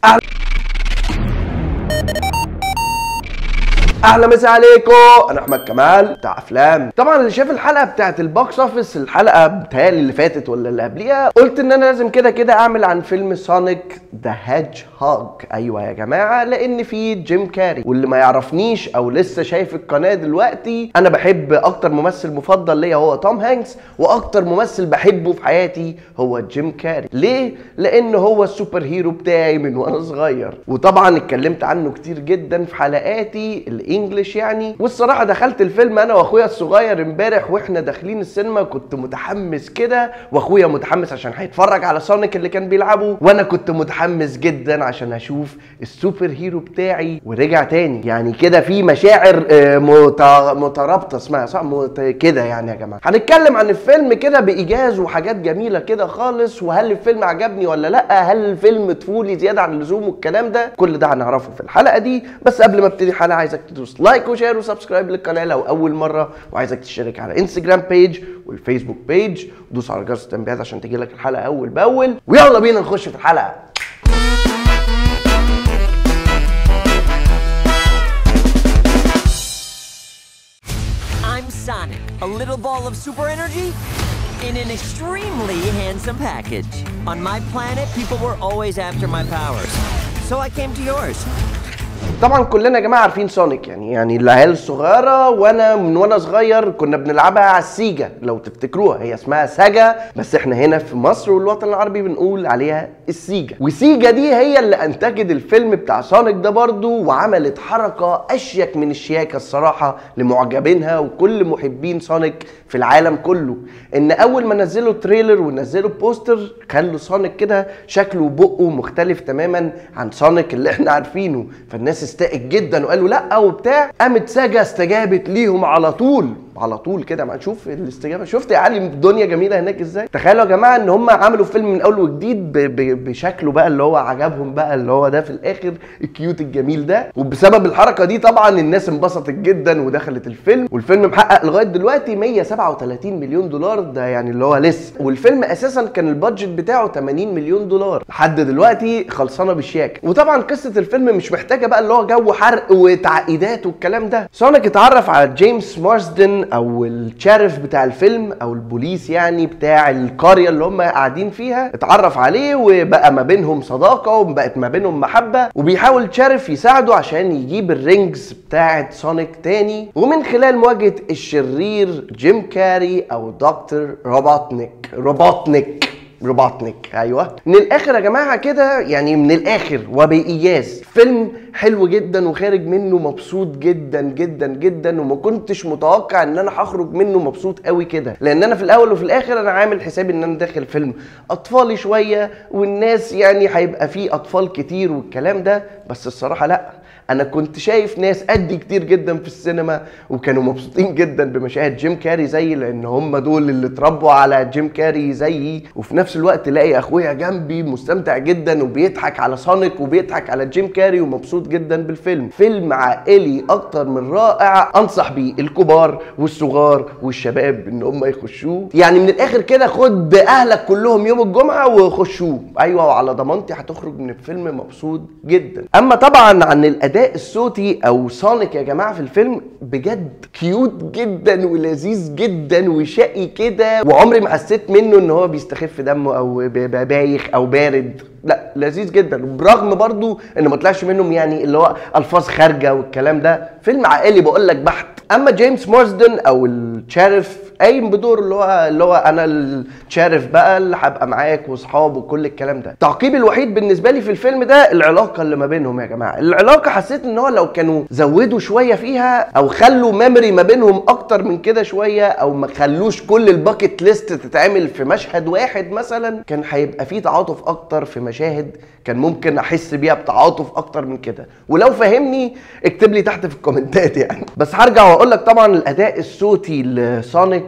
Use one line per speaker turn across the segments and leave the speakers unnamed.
اهلا مسا عليكم انا احمد كمال بتاع افلام طبعا اللي شاف الحلقه بتاعت البوكس اوفيس الحلقه بتهيألي اللي فاتت ولا اللي قبليها قلت ان انا لازم كده كده اعمل عن فيلم سونيك ذا هيدج هوج ايوه يا جماعه لان في جيم كاري واللي ما يعرفنيش او لسه شايف القناه دلوقتي انا بحب اكتر ممثل مفضل ليا هو توم هانكس واكتر ممثل بحبه في حياتي هو جيم كاري ليه لان هو السوبر هيرو بتاعي من وانا صغير وطبعا اتكلمت عنه كتير جدا في حلقاتي الانجليش يعني والصراحه دخلت الفيلم انا واخويا الصغير امبارح واحنا داخلين السينما كنت متحمس كده واخويا متحمس عشان هيتفرج على سونيك اللي كان بيلعبه وانا كنت متحمس جدا عشان اشوف السوبر هيرو بتاعي ورجع تاني يعني كده في مشاعر آه، مت- مترابطه اسمها صح مت- كده يعني يا جماعه هنتكلم عن الفيلم كده بايجاز وحاجات جميله كده خالص وهل الفيلم عجبني ولا لا هل الفيلم طفولي زياده عن اللزوم والكلام ده كل ده هنعرفه في الحلقه دي بس قبل ما ابتدي الحلقه عايزك تدوس لايك وشير وسبسكرايب للقناه لو اول مره وعايزك تشترك على انستجرام بيج والفيسبوك بيج ودوس على جرس التنبيهات عشان تجيلك الحلقه اول باول ويلا بينا نخش في الحلقه
I'm Sonic, a little ball of super energy in an extremely handsome package. On my planet, people were always after my powers. So I came to yours.
طبعا كلنا يا جماعه عارفين سونيك يعني يعني العيال الصغيره وانا من وانا صغير كنا بنلعبها على السيجا لو تفتكروها هي اسمها ساجا بس احنا هنا في مصر والوطن العربي بنقول عليها السيجا وسيجا دي هي اللي انتجت الفيلم بتاع سونيك ده برضو وعملت حركه اشيك من الشياكه الصراحه لمعجبينها وكل محبين سونيك في العالم كله ان اول ما نزلوا تريلر ونزلوا بوستر خلوا سونيك كده شكله وبقه مختلف تماما عن سونيك اللي احنا عارفينه فالناس استاءت جدا وقالوا لا وبتاع قامت ساجا استجابت ليهم على طول على طول كده ما نشوف الاستجابه شفت يا علي الدنيا جميله هناك ازاي تخيلوا يا جماعه ان هم عملوا فيلم من اول وجديد ب- ب- بشكله بقى اللي هو عجبهم بقى اللي هو ده في الاخر الكيوت الجميل ده وبسبب الحركه دي طبعا الناس انبسطت جدا ودخلت الفيلم والفيلم محقق لغايه دلوقتي 137 مليون دولار ده يعني اللي هو لسه والفيلم اساسا كان البادجت بتاعه 80 مليون دولار لحد دلوقتي خلصانه بالشياكه وطبعا قصه الفيلم مش محتاجه بقى اللي هو جو حرق وتعقيدات والكلام ده سونيك اتعرف على جيمس مارسدن او الشارف بتاع الفيلم او البوليس يعني بتاع القريه اللي هم قاعدين فيها اتعرف عليه وبقى ما بينهم صداقه وبقت ما بينهم محبه وبيحاول شارف يساعده عشان يجيب الرينجز بتاعه سونيك تاني ومن خلال مواجهه الشرير جيم كاري او دكتور روبوتنيك روبوتنيك روبوتنيك ايوه من الاخر يا جماعه كده يعني من الاخر وبايجاز فيلم حلو جدا وخارج منه مبسوط جدا جدا جدا وما كنتش متوقع ان انا هخرج منه مبسوط قوي كده لان انا في الاول وفي الاخر انا عامل حسابي ان انا داخل فيلم اطفالي شويه والناس يعني هيبقى فيه اطفال كتير والكلام ده بس الصراحه لا انا كنت شايف ناس قدي كتير جدا في السينما وكانوا مبسوطين جدا بمشاهد جيم كاري زي لان هم دول اللي اتربوا على جيم كاري زيي وفي نفس الوقت الاقي اخويا جنبي مستمتع جدا وبيضحك على سونيك وبيضحك على جيم كاري ومبسوط جدا بالفيلم فيلم عائلي اكتر من رائع انصح بيه الكبار والصغار والشباب ان هم يخشوه يعني من الاخر كده خد اهلك كلهم يوم الجمعه وخشوه ايوه وعلى ضمانتي هتخرج من الفيلم مبسوط جدا اما طبعا عن الاداء الصوتي او سونيك يا جماعه في الفيلم بجد كيوت جدا ولذيذ جدا وشقي كده وعمري ما حسيت منه ان هو بيستخف دمه او بيبقى بايخ او بارد لا لذيذ جدا برغم برضو ان ما طلعش منهم يعني اللي هو الفاظ خارجه والكلام ده فيلم عائلي بقول لك بحت اما جيمس مارسدن او الشارف قايم بدور اللي هو اللي هو انا الشارف بقى اللي هبقى معاك واصحاب وكل الكلام ده التعقيب الوحيد بالنسبه لي في الفيلم ده العلاقه اللي ما بينهم يا جماعه العلاقه حسيت ان هو لو كانوا زودوا شويه فيها او خلوا ميموري ما بينهم اكتر من كده شويه او ما خلوش كل الباكت ليست تتعمل في مشهد واحد مثلا كان هيبقى فيه تعاطف اكتر في مشاهد كان ممكن احس بيها بتعاطف اكتر من كده ولو فهمني اكتب لي تحت في الكومنتات يعني بس هرجع واقول لك طبعا الاداء الصوتي لسونيك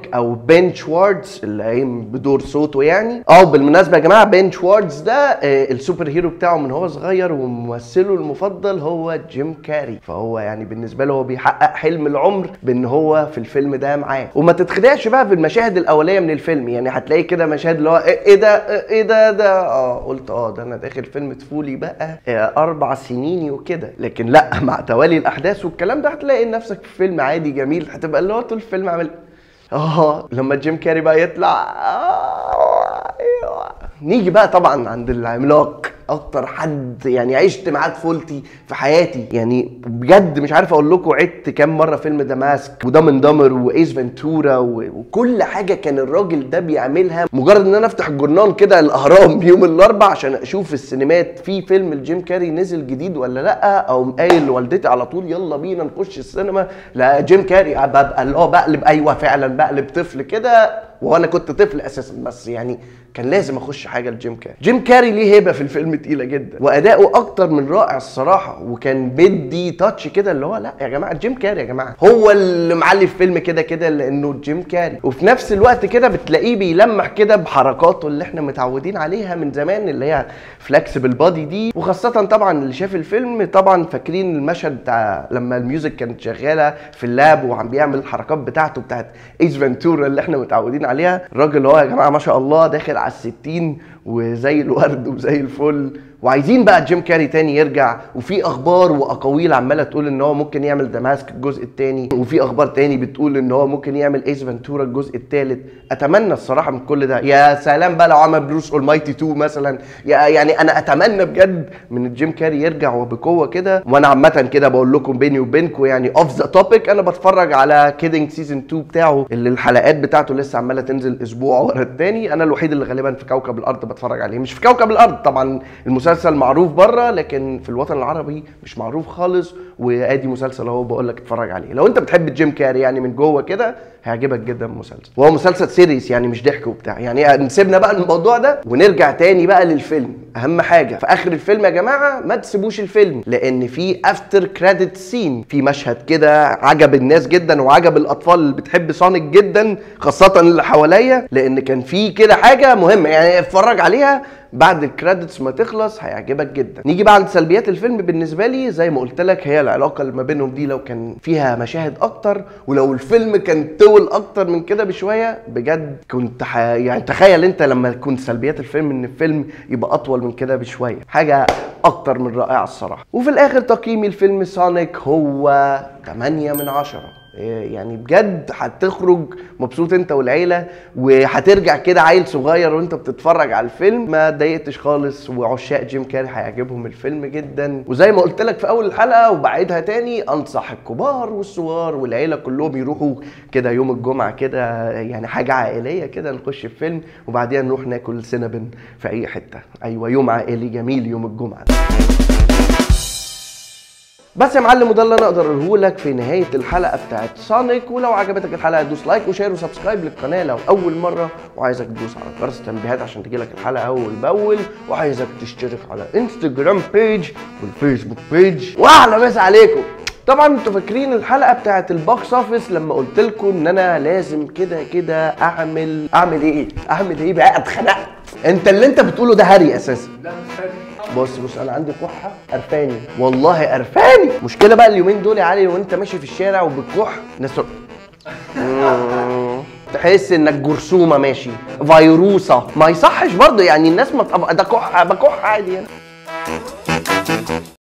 سونيك او بين شواردز اللي قايم بدور صوته يعني اه بالمناسبه يا جماعه بين شواردز ده آه، السوبر هيرو بتاعه من هو صغير وممثله المفضل هو جيم كاري فهو يعني بالنسبه له هو بيحقق حلم العمر بان هو في الفيلم ده معاه وما تتخدعش بقى في المشاهد الاوليه من الفيلم يعني هتلاقي كده مشاهد اللي هو ايه إيه ده ايه ده ده اه قلت اه ده انا داخل فيلم طفولي بقى آه، اربع سنيني وكده لكن لا مع توالي الاحداث والكلام ده هتلاقي نفسك في فيلم عادي جميل هتبقى اللي هو طول الفيلم عامل اه لما جيم كاري بقى يطلع آه أيوة. نيجي بقى طبعا عند العملاق اكتر حد يعني عشت معاه طفولتي في حياتي يعني بجد مش عارف اقول لكم عدت كام مره فيلم ذا ماسك وده من دمر وايس فنتورا و- وكل حاجه كان الراجل ده بيعملها مجرد ان انا افتح الجورنال كده الاهرام يوم الاربع عشان اشوف في السينمات في فيلم الجيم كاري نزل جديد ولا لا او قايل لوالدتي على طول يلا بينا نخش السينما لا جيم كاري ببقى اللي هو بقلب ايوه فعلا بقلب طفل كده وانا كنت طفل اساسا بس يعني كان لازم اخش حاجه لجيم كاري جيم كاري ليه هيبه في الفيلم تقيله جدا واداؤه اكتر من رائع الصراحه وكان بدي تاتش كده اللي هو لا يا جماعه جيم كاري يا جماعه هو اللي معلي الفيلم كده كده لانه جيم كاري وفي نفس الوقت كده بتلاقيه بيلمح كده بحركاته اللي احنا متعودين عليها من زمان اللي هي فلكسبل بادي دي وخاصه طبعا اللي شاف الفيلم طبعا فاكرين المشهد بتاع لما الميوزك كانت شغاله في اللاب وعم بيعمل الحركات بتاعته بتاعت ايس فنتورا اللي احنا متعودين عليها الراجل هو يا جماعه ما شاء الله داخل على الستين وزي الورد وزي الفل وعايزين بقى جيم كاري تاني يرجع وفي اخبار واقاويل عماله تقول ان هو ممكن يعمل دماسك الجزء التاني وفي اخبار تاني بتقول ان هو ممكن يعمل ايس فنتورا الجزء التالت اتمنى الصراحه من كل ده يا سلام بقى لو عمل بروس اولمايتي 2 مثلا يا يعني انا اتمنى بجد من الجيم كاري يرجع وبقوه كده وانا عامه كده بقول لكم بيني وبينكم يعني اوف ذا توبيك انا بتفرج على كيدنج سيزون 2 بتاعه اللي الحلقات بتاعته لسه عماله تنزل اسبوع ورا التاني انا الوحيد اللي غالبا في كوكب الارض بتفرج عليه مش في كوكب الارض طبعا المسلسل معروف بره لكن في الوطن العربي مش معروف خالص وادي مسلسل اهو بقول لك اتفرج عليه لو انت بتحب جيم كاري يعني من جوه كده هيعجبك جدا المسلسل وهو مسلسل سيريس يعني مش ضحك وبتاع يعني نسيبنا بقى الموضوع ده ونرجع تاني بقى للفيلم اهم حاجه في اخر الفيلم يا جماعه ما تسيبوش الفيلم لان في افتر كريدت سين في مشهد كده عجب الناس جدا وعجب الاطفال اللي بتحب سونيك جدا خاصه اللي حواليا لان كان في كده حاجه مهمه يعني اتفرج عليها بعد الكريدتس ما تخلص هيعجبك جدا نيجي بقى عند سلبيات الفيلم بالنسبه لي زي ما قلت لك هي العلاقه اللي ما بينهم دي لو كان فيها مشاهد اكتر ولو الفيلم كان طول اكتر من كده بشويه بجد كنت ح... يعني تخيل انت لما تكون سلبيات الفيلم ان الفيلم يبقى اطول من كده بشويه حاجه اكتر من رائعه الصراحه وفي الاخر تقييمي الفيلم سونيك هو 8 من 10 يعني بجد هتخرج مبسوط انت والعيله وهترجع كده عيل صغير وانت بتتفرج على الفيلم ما اتضايقتش خالص وعشاق جيم كاري هيعجبهم الفيلم جدا وزي ما قلت لك في اول الحلقه وبعيدها تاني انصح الكبار والصغار والعيله كلهم يروحوا كده يوم الجمعه كده يعني حاجه عائليه كده نخش الفيلم وبعدين نروح ناكل سينابن في اي حته ايوه يوم عائلي جميل يوم الجمعه ده. بس يا معلم وده اللي انا اقدر اقوله لك في نهايه الحلقه بتاعت سونيك ولو عجبتك الحلقه دوس لايك وشير وسبسكرايب للقناه لو اول مره وعايزك تدوس على جرس التنبيهات عشان تجيلك الحلقه اول باول وعايزك تشترك على انستجرام بيج والفيسبوك بيج واحلى مسا عليكم طبعا انتوا فاكرين الحلقه بتاعت البوكس اوفيس لما قلت لكم ان انا لازم كده كده اعمل اعمل ايه اعمل ايه بقى اتخنقت انت اللي انت بتقوله ده هري اساسا بص بص انا عندي كحه قرفاني والله قرفاني مشكله بقى اليومين دول يا علي وانت ماشي في الشارع وبتكح ناس تقول- مم. تحس انك جرثومه ماشي فيروسه ما يصحش برضه يعني الناس ما تبقى ده كح بكح عادي يعني